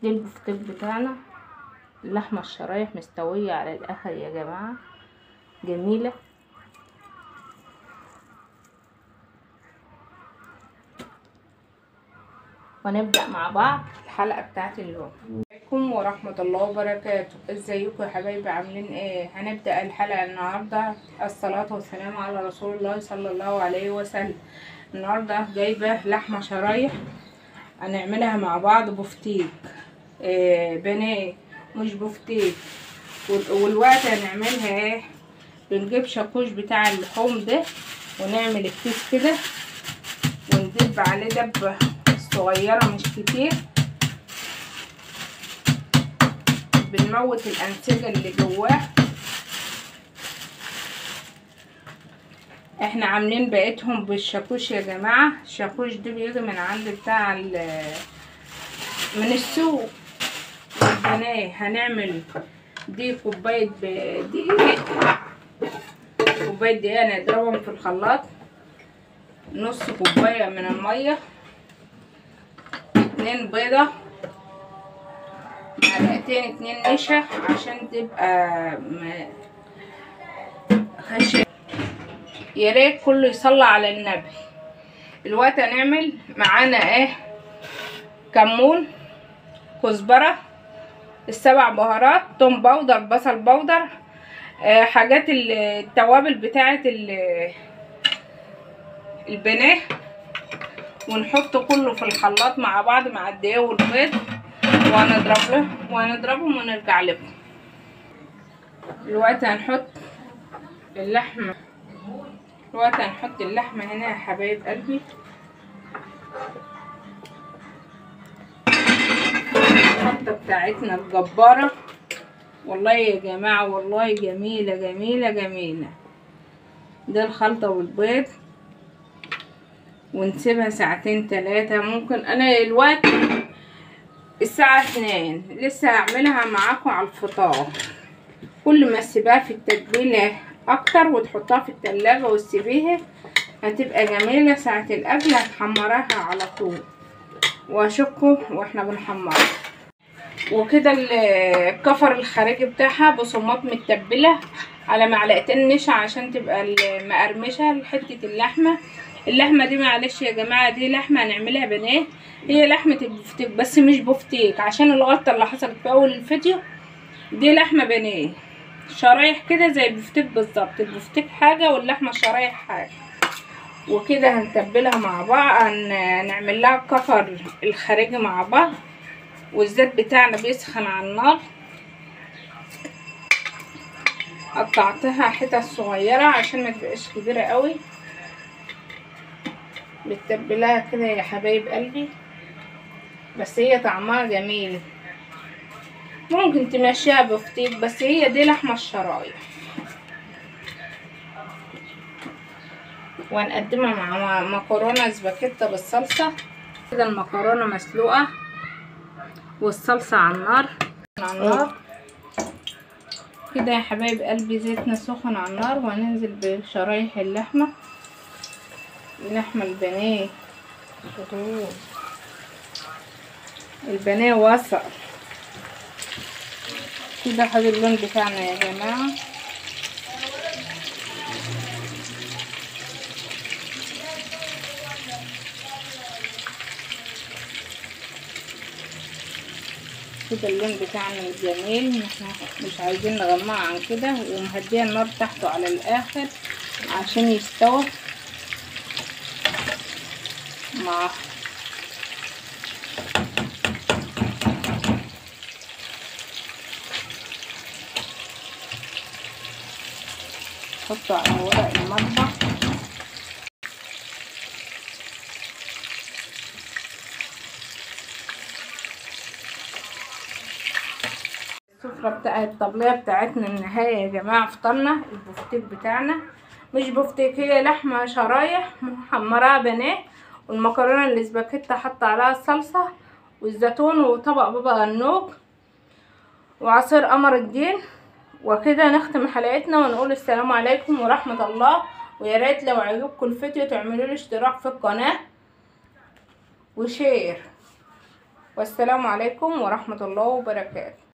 دي البفتيك بتاعنا اللحمة الشرايح مستوية على الآخر يا جماعة جميلة ونبدأ مع بعض الحلقة بتاعت اليوم عليكم ورحمة الله وبركاته ازيكم يا حبايبي عاملين ايه هنبدأ الحلقة النهاردة الصلاة والسلام على رسول الله صلى الله عليه وسلم النهاردة جايبة لحمة شرايح هنعملها مع بعض بفتيك إيه بانيه مش بفتيك وال- والوقت هنعملها ايه بنجيب شاكوش بتاع اللحوم ده ونعمل الكيس كده وندب عليه دبة صغيرة مش كتير بنموت الأنسجة اللي جواه احنا عاملين بقيتهم بالشاكوش يا جماعة الشاكوش ده بيجي من عند بتاع ال- من السوق والبناية هنعمل دي كوباية ب- دقيق كوباية دقيق هنضربهم في الخلاط نص كوباية من المية اتنين بيضة معلقتين اتنين نشا عشان تبقى م- خشن يا ريت كله يصلي على النبي دلوقتي هنعمل معانا ايه كمون كزبرة السبع بهارات توم بودر بصل بودر آه حاجات ال- التوابل بتاعت ال- البناه ونحط كله في الخلاط مع بعض مع الدقيق والبيض وهنضرب له وهنضربهم ونرجع لكم دلوقتي هنحط اللحمة دلوقتي هنحط اللحمة هنا يا حبايب قلبي الخلطة بتاعتنا الجبارة والله يا جماعة والله جميلة جميلة جميلة ده الخلطة والبيض ونسيبها ساعتين تلاتة ممكن انا الوقت الساعة اتنين لسه هعملها معاكم على الفطار كل ما تسيبها في التتبيلة اكتر وتحطها في التلاجة وتسيبيها هتبقى جميلة ساعة الاكل هتحمرها على طول واشوفكم واحنا بنحمرها وكده ال- الكفر الخارجي بتاعها بصمات متبلة على معلقتين نشا عشان تبقى ال- مقرمشة لحتة اللحمة اللحمة دي معلش يا جماعة دي لحمة هنعملها بانيه هي لحمة البفتيك بس مش بفتيك عشان الغلطة اللي حصلت في أول الفيديو دي لحمة بانيه شرايح كده زي البفتيك بالظبط البفتيك حاجة واللحمة الشرايح حاجة وكده هنتبلها مع بعض هن- هنعمل لها الكفر الخارجي مع بعض والزيت بتاعنا بيسخن على النار قطعتها حتت صغيرة عشان ما تبقاش كبيرة قوي بتتبلها كده يا حبايب قلبي بس هي طعمها جميل ممكن تمشيها بفتيك بس هي دي لحمة الشرايح وهنقدمها مع مكرونة سباكيتا بالصلصة كده المكرونة مسلوقة والصلصة على النار على النار كده يا حبايب قلبي زيتنا سخن على النار وهننزل بشرايح اللحمة اللحمة البانيه البانيه وسط كده خد اللون بتاعنا يا جماعة كده اللون بتاعنا الجميل احنا مش عايزين نغمقه عن كده ومهديه النار تحته على الاخر عشان يستوى مع حطه على ورق المطبخ السفرة بتاع الطبلية بتاعتنا النهاية يا جماعة فطرنا البفتيك بتاعنا مش بفتيك هي لحمة شرايح محمرة بانيه والمكرونة الاسباجيتا حط عليها الصلصة والزيتون وطبق بابا غنوج وعصير قمر الدين وكده نختم حلقتنا ونقول السلام عليكم ورحمة الله ويا ريت لو عجبكم الفيديو تعملوا لي اشتراك في القناة وشير والسلام عليكم ورحمة الله وبركاته